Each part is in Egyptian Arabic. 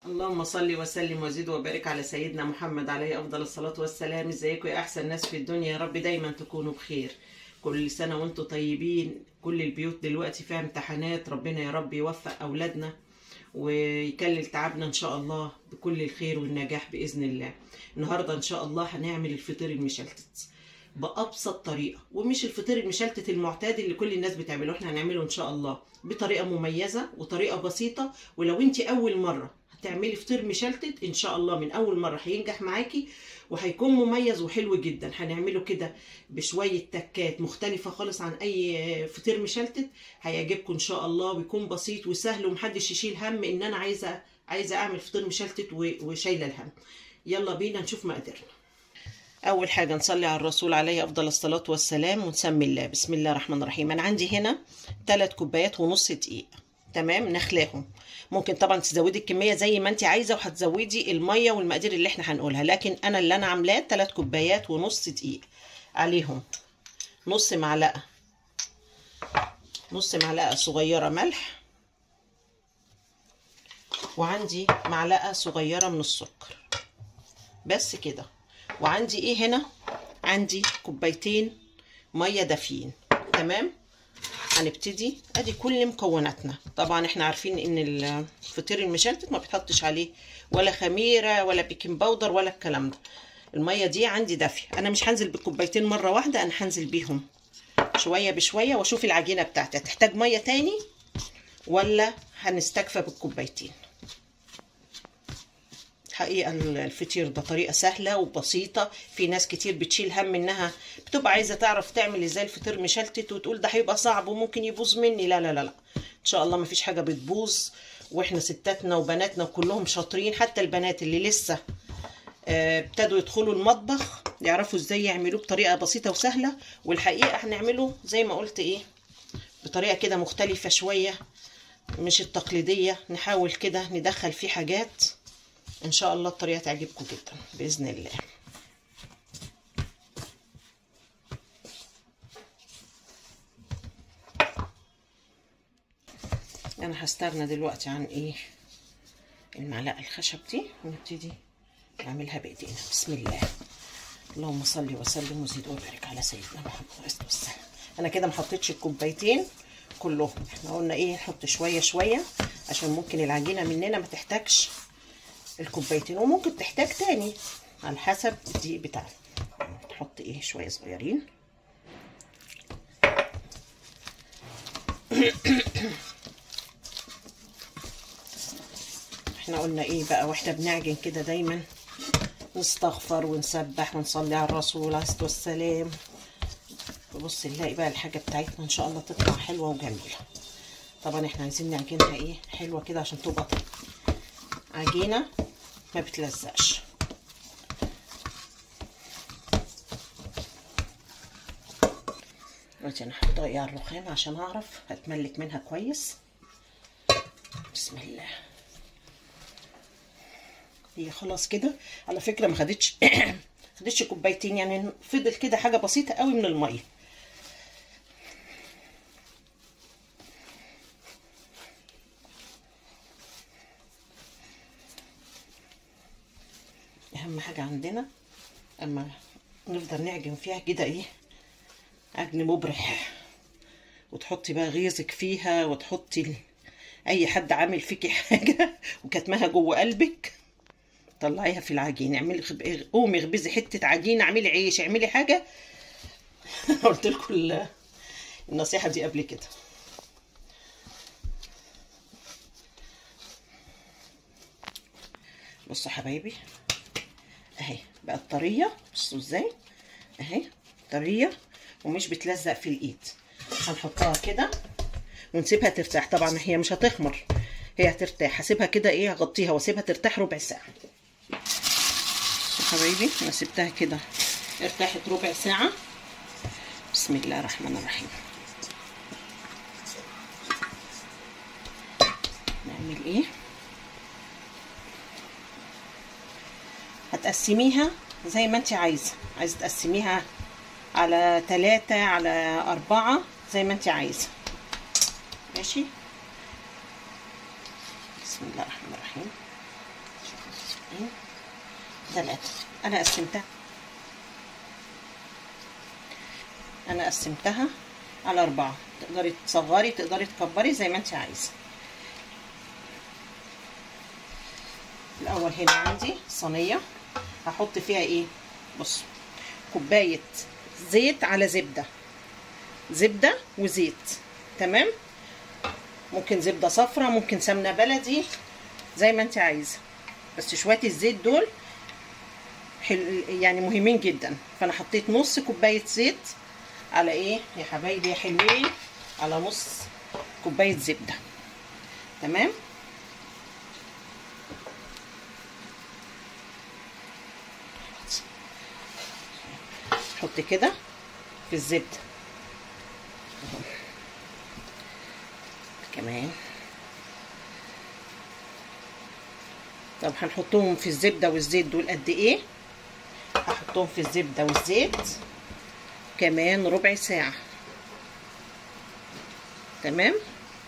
اللهم صل وسلم وزد وبارك على سيدنا محمد عليه افضل الصلاه والسلام ازيكم يا احسن ناس في الدنيا يا رب دايما تكونوا بخير كل سنه وانتم طيبين كل البيوت دلوقتي فيها امتحانات ربنا يا رب يوفق اولادنا ويكلل تعبنا ان شاء الله بكل الخير والنجاح باذن الله النهارده ان شاء الله هنعمل الفطير المشلتت بابسط طريقه ومش الفطير المشلتت المعتاد اللي كل الناس بتعمله احنا هنعمله ان شاء الله بطريقه مميزه وطريقه بسيطه ولو انت اول مره هتعملي فطير مشلتت ان شاء الله من اول مره هينجح معاكي وهيكون مميز وحلو جدا هنعمله كده بشويه تكات مختلفه خالص عن اي فطير مشلتت هيعجبكم ان شاء الله ويكون بسيط وسهل ومحدش يشيل هم ان انا عايزه عايزه اعمل فطير مشلتت وشايله الهم يلا بينا نشوف مقاديرنا اول حاجه نصلي على الرسول عليه افضل الصلاه والسلام ونسمي الله بسم الله الرحمن الرحيم انا عندي هنا 3 كوبايات ونص دقيق تمام نخلاهم ممكن طبعا تزودي الكميه زي ما انت عايزه وهتزودي الميه والمقادير اللي احنا هنقولها لكن انا اللي انا عاملاه 3 كوبايات ونص دقيق عليهم نص معلقه نص معلقه صغيره ملح وعندي معلقه صغيره من السكر بس كده وعندي ايه هنا عندي كوبايتين ميه دافيين تمام هنبتدي ادي كل مكوناتنا طبعا احنا عارفين ان الفطير المشلتت ما بتحطش عليه ولا خميره ولا بيكنج باودر ولا الكلام ده الميه دي عندي دافيه انا مش هنزل بالكوبايتين مره واحده انا هنزل بيهم شويه بشويه واشوف العجينه بتاعتي هتحتاج ميه تاني ولا هنستكفى بالكوبايتين حقيقة الفطير ده طريقة سهلة وبسيطة في ناس كتير بتشيل هم انها بتبقى عايزة تعرف تعمل ازاي الفطير مشلتت وتقول ده هيبقى صعب وممكن يبوظ مني لا لا لا لا ان شاء الله مفيش حاجة بتبوظ واحنا ستاتنا وبناتنا كلهم شاطرين حتى البنات اللي لسه ابتدوا يدخلوا المطبخ يعرفوا ازاي يعملوه بطريقة بسيطة وسهلة والحقيقة هنعمله زي ما قلت ايه بطريقة كده مختلفة شوية مش التقليدية نحاول كده ندخل فيه حاجات ان شاء الله الطريقه تعجبكم جدا باذن الله انا هستغنى دلوقتي عن ايه المعلقه الخشب دي ونبتدي نعملها بايدينا بسم الله اللهم صل وسلم وزد وبارك على سيدنا محمد عليه الصلاه والسلام انا كده ما حطيتش الكوبايتين كلهم احنا قلنا ايه نحط شويه شويه عشان ممكن العجينه مننا ما تحتاجش الكوبايتين وممكن تحتاج تاني على حسب الدقيق بتاعك تحط ايه شويه صغيرين احنا قلنا ايه بقى واحنا بنعجن كده دايما نستغفر ونسبح ونصلي على الرسول عليه الصلاه والسلام وبص نلاقي بقى الحاجه بتاعتنا ان شاء الله تطلع حلوه وجميله طبعا احنا عايزين نعجنها ايه حلوه كده عشان تبقى عجينه ما بتلزقش دلوقتي انا هحطها ايه على الرخام عشان اعرف هتملك منها كويس بسم الله هي خلاص كده على فكره ما خدتش خدتش كوبايتين يعني فضل كده حاجه بسيطه قوي من الميه اهم حاجه عندنا اما نفضل نعجن فيها كده ايه عجن مبرح وتحطي بقى غيظك فيها وتحطي اي حد عامل فيكي حاجه وكتمها جوه قلبك طلعيها في العجين اعملي خب... قومي اخبزي حته عجين اعملي عيش اعملي حاجه قلت لكم النصيحه دي قبل كده بصوا حبايبي اهي بقت طريه بصوا ازاي اهي طريه ومش بتلزق في الايد هنحطها كده ونسيبها ترتاح طبعا هي مش هتخمر هي هترتاح هسيبها كده ايه هغطيها واسيبها ترتاح ربع ساعه حبايبي انا سبتها كده ارتاحت ربع ساعه بسم الله الرحمن الرحيم نعمل ايه هتقسميها زي ما انت عايزه عايزه تقسميها على ثلاثة على أربعة زي ما انت عايزة ماشي بسم الله الرحمن الرحيم ثلاثة أنا قسمتها أنا قسمتها على أربعة تقدري تصغري تقدري تكبري زي ما انت عايزة الأول هنا عندي صينية هحط فيها ايه بصوا كوباية زيت على زبدة زبدة وزيت تمام ممكن زبدة صفرة ممكن سمنة بلدي زي ما انت عايزة بس شوية الزيت دول حل يعني مهمين جدا فانا حطيت نص كوباية زيت على ايه يا حبايبي يا حلوين على نص كوباية زبدة تمام حط كده في الزبدة كمان طب هنحطهم في الزبدة والزيت دول قد ايه هحطهم في الزبدة والزيت كمان ربع ساعة تمام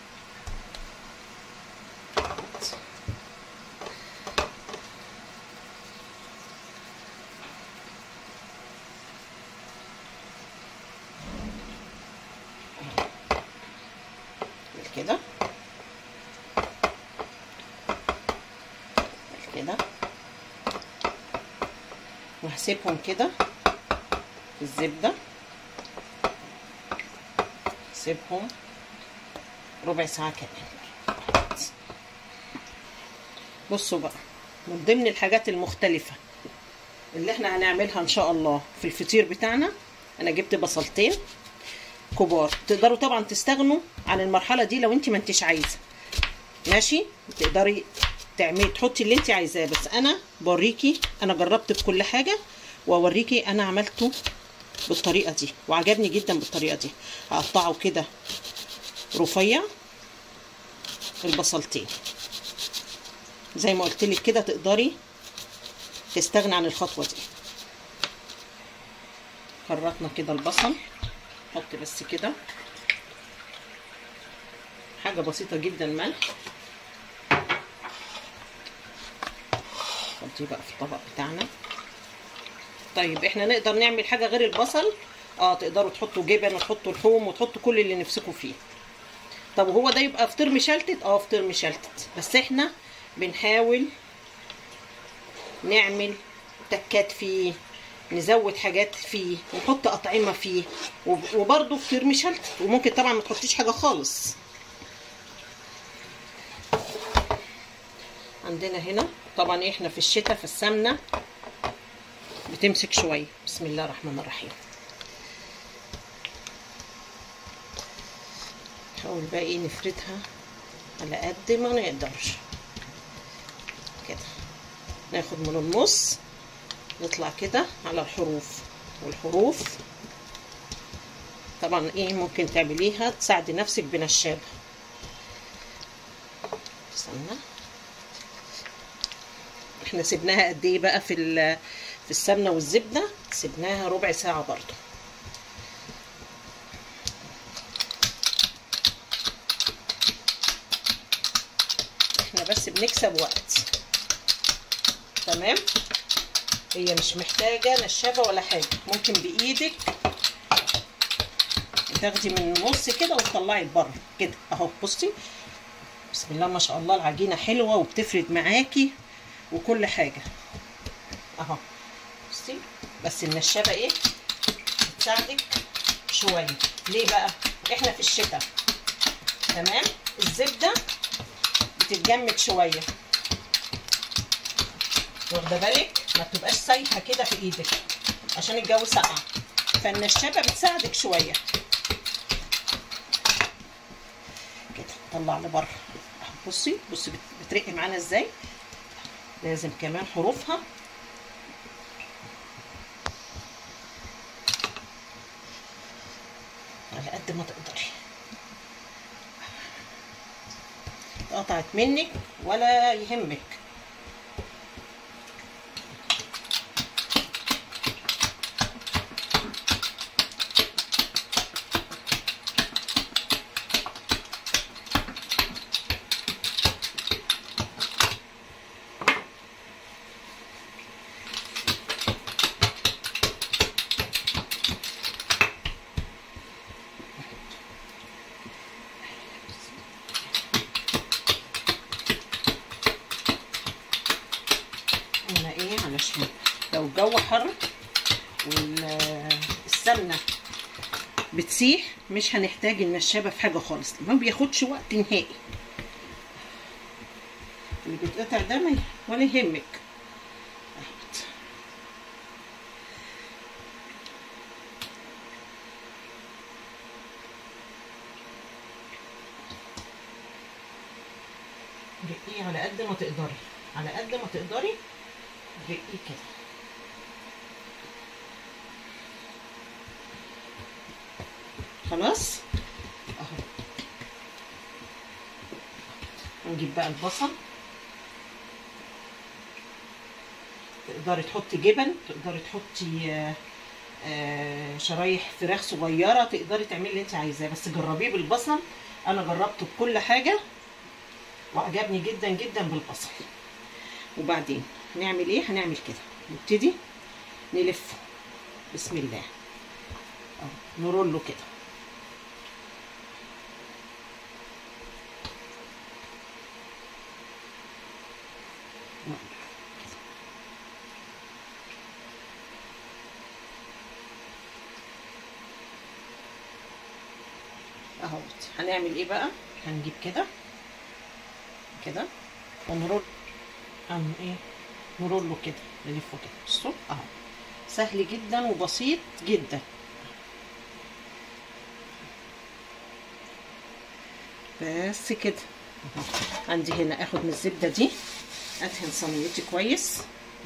كده كده وهسيبهم كده في الزبدة سيبهم ربع ساعة كمان بصوا بقى من ضمن الحاجات المختلفة اللي احنا هنعملها ان شاء الله في الفطير بتاعنا انا جبت بصلتين كبار تقدروا طبعا تستغنوا عن المرحله دي لو انت ما انتش عايزه ماشي تقدري تعملي تحطي اللي انت عايزاه بس انا بوريكي انا جربت بكل حاجه واوريكي انا عملته بالطريقه دي وعجبني جدا بالطريقه دي هقطعه كده رفيع البصلتين زي ما قلت لك كده تقدري تستغني عن الخطوه دي خرطنا كده البصل نحط بس كده حاجة بسيطة جدا ملح نحطيه بقى في الطبق بتاعنا طيب احنا نقدر نعمل حاجة غير البصل اه تقدروا تحطوا جبن وتحطوا لحوم وتحطوا كل اللي نفسكم فيه طب وهو ده يبقى فطير مشلتت اه فطير مشلتت بس احنا بنحاول نعمل تكات فيه نزود حاجات فيه ونحط اطعمه فيه وبرده فطير مشلتت وممكن طبعا ما تحطيش حاجه خالص عندنا هنا طبعا احنا في الشتاء في السمنه بتمسك شويه بسم الله الرحمن الرحيم نحاول بقى ايه نفردها على قد ما نقدر كده ناخد من النص نطلع كده على الحروف والحروف طبعا ايه ممكن تعمليها تساعدي نفسك بنشابه استنى احنا سيبناها قد ايه بقى في في السمنه والزبده سيبناها ربع ساعه برضو احنا بس بنكسب وقت تمام هي مش محتاجة نشابة ولا حاجة ممكن بإيدك تاخدي من النص كده وتطلعي لبره كده اهو بصي بسم الله ما شاء الله العجينة حلوة وبتفرد معاكي وكل حاجة اهو بصي بس النشابة ايه بتساعدك شوية ليه بقى احنا في الشتاء تمام الزبدة بتتجمد شوية واخده بالك ما تبقاش سايحه كده في ايدك عشان الجو ساقع فالنشابه بتساعدك شويه كده طلع لبره بصي بصي بترقي معانا ازاي لازم كمان حروفها على قد ما تقدري قطعت منك ولا يهمك علشان لو الجو حر والسمنه بتسيح مش هنحتاج النشابه في حاجه خالص ما بياخدش وقت نهائي اللي بيتقطع ده ما ولا يهمك أهوت. رقيه على قد ما تقدري على قد ما تقدري رقيه كده خلاص اهو نجيب بقى البصل تقدري تحطي جبن تقدري تحطي آه، آه، شرايح فراخ صغيره تقدري تعملي اللي انت عايزاه بس جربيه بالبصل انا جربته بكل حاجه وعجبني جدا جدا بالبصل وبعدين هنعمل ايه هنعمل كده نبتدي نلفه بسم الله اهو نرله كده اهو هنعمل ايه بقى هنجيب كده كده ونرول عن ايه نرول له كده نلفه كده بصوا اهو سهل جدا وبسيط جدا بس كده اهو عندي هنا اخد من الزبده دي ادهن صينيتي كويس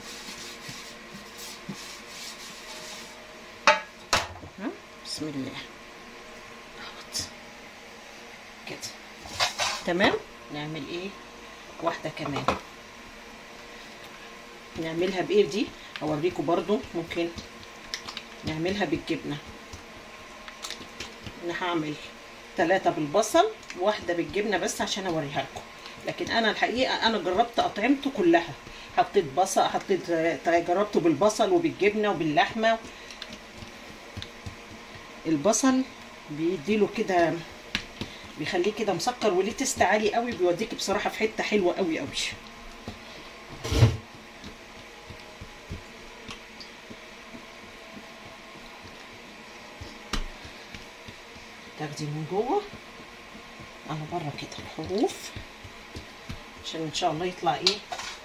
أهو، بسم الله اهوت كده تمام نعمل ايه واحده كمان نعملها بايه دي اوريكم برضو ممكن نعملها بالجبنه انا هعمل ثلاثة بالبصل واحدة بالجبنة بس عشان اوريها لكم لكن انا الحقيقة انا جربت اطعمته كلها حطيت بصل حطيت جربته بالبصل وبالجبنة وباللحمة البصل بيديله كده بيخليه كده مسكر وليه تست عالي قوي بيوديك بصراحة في حتة حلوة قوي قوي تاخدي من جوه على بره كده الحروف عشان ان شاء الله يطلع ايه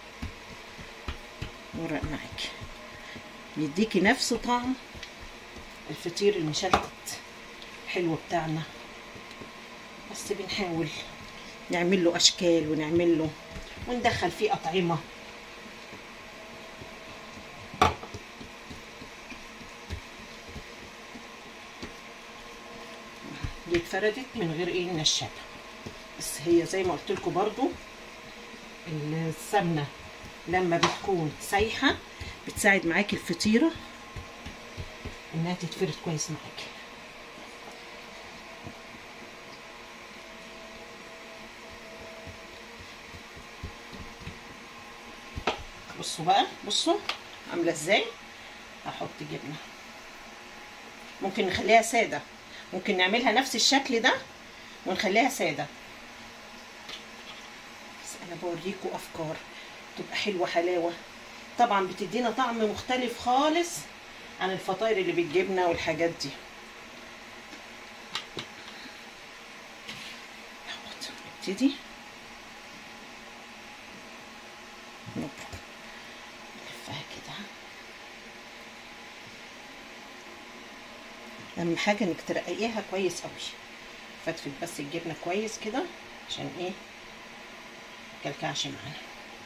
ورق معاكي يديكي نفس طعم الفطير المشلتت الحلو بتاعنا بس بنحاول نعمل له اشكال ونعمل له وندخل فيه اطعمه دي اتفردت من غير ايه النشابه بس هي زي ما قلت لكم برضو السمنه لما بتكون سايحه بتساعد معاكي الفطيره انها تتفرد كويس معاكي بصوا بقى بصوا عامله ازاي هحط جبنه ممكن نخليها ساده ممكن نعملها نفس الشكل ده ونخليها ساده بس انا بوريكم افكار تبقى حلوه حلاوه طبعا بتدينا طعم مختلف خالص عن الفطاير اللي بالجبنه والحاجات دي اهوت نبتدي نبرك نلفها كده اهم حاجه انك ترقيها كويس قوي فتفت بس الجبنه كويس كده عشان ايه مكلكعش معانا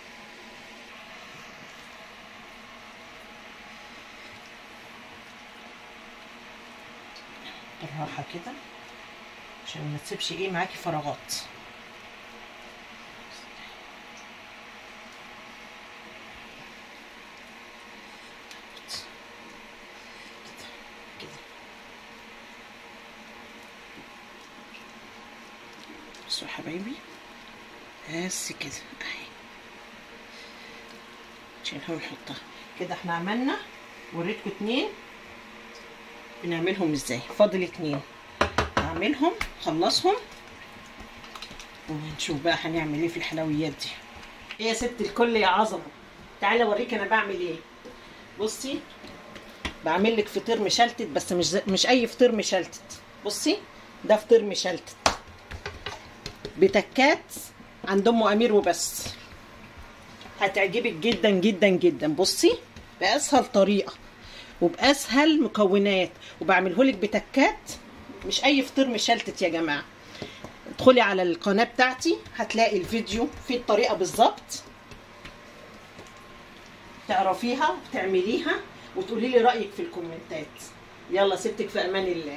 بالراحه كده عشان ما تسيبش ايه معاكي فراغات كده بصوا يا حبايبي بس كده اهي نشيلها ونحطها كده احنا عملنا وريتكم اتنين بنعملهم ازاي فاضل اتنين هعملهم خلصهم ونشوف بقى هنعمل ايه في الحلويات دي ايه يا ست الكل يا عظمه تعالى اوريك انا بعمل ايه بصي بعمل لك فطير مشلتت بس مش زي- مش اي فطير مشلتت بصي ده فطير مشلتت بتكات عند ام امير وبس هتعجبك جدا جدا جدا بصي باسهل طريقه وباسهل مكونات وبعمله لك بتكات مش اي فطير مشلتت يا جماعه ادخلي على القناه بتاعتي هتلاقي الفيديو فيه الطريقه بالظبط تعرفيها تعمليها وتقولي لي رايك في الكومنتات يلا سبتك في امان الله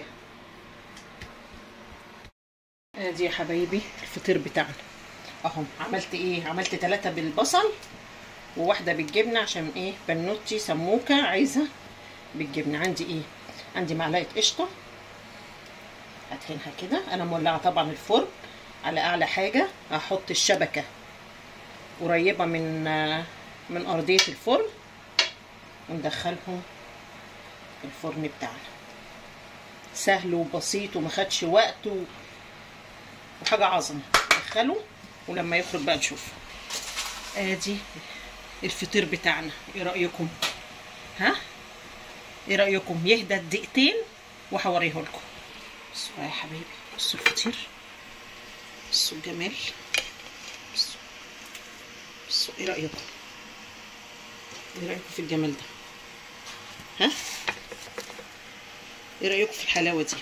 ادي يا حبايبي الفطير بتاعنا اهو عملت ايه عملت ثلاثة بالبصل وواحدة بالجبنة عشان ايه بنوتي سموكة عايزة بالجبنة عندي ايه عندي معلقة قشطة هدهنها كده انا مولعة طبعا الفرن على اعلى حاجة هحط الشبكة قريبة من من ارضية الفرن وندخلهم الفرن بتاعنا سهل وبسيط وما خدش وقت و... وحاجة عظمة ندخله ولما يخرج بقى نشوف ادي الفطير بتاعنا ايه رأيكم ها ايه رأيكم يهدى دقيقتين وهوريه لكم بصوا يا حبايبي بصوا الفطير بصوا الجمال بصوا بصوا ايه رأيكم ايه رأيكم في الجمال ده ها ايه رأيكم في الحلاوة دي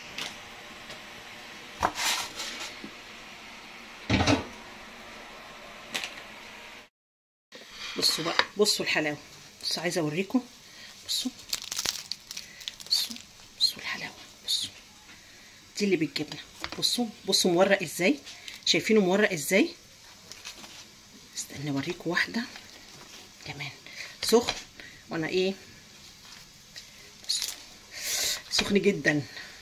بصوا بقى بصوا الحلاوه بصوا عايزه اوريكم بصوا بصوا بصوا الحلاوه بصوا دي اللي بالجبنه بصوا بصوا مورق ازاي شايفينه مورق ازاي استنى اوريكم واحده كمان سخن وانا ايه بصوا سخن جدا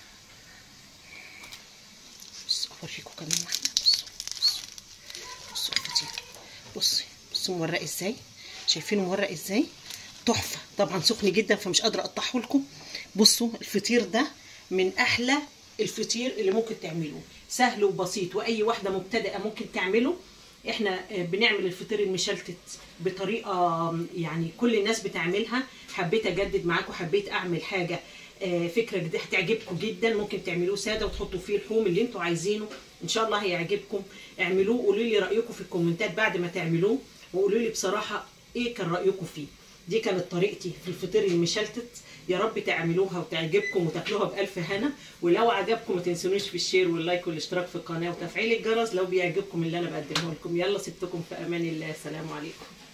بصوا اوريكم كمان واحده بصوا بصوا بصوا الفطير بصي بصوا مورق ازاي شايفينه مورق ازاي تحفه طبعا سخن جدا فمش قادره اقطعه لكم بصوا الفطير ده من احلى الفطير اللي ممكن تعملوه سهل وبسيط واي واحده مبتدئه ممكن تعمله احنا بنعمل الفطير المشلتت بطريقه يعني كل الناس بتعملها حبيت اجدد معاكم حبيت اعمل حاجه فكره جديده هتعجبكم جدا ممكن تعملوه ساده وتحطوا فيه اللحوم اللي انتوا عايزينه ان شاء الله هيعجبكم اعملوه قولوا لي رايكم في الكومنتات بعد ما تعملوه وقولوا لي بصراحه ايه كان رايكم فيه دي كانت طريقتي في الفطير المشلتت يا رب تعملوها وتعجبكم وتاكلوها بالف هنا ولو عجبكم ما تنسونيش في الشير واللايك والاشتراك في القناه وتفعيل الجرس لو بيعجبكم اللي انا بقدمه لكم يلا سبتكم في امان الله السلام عليكم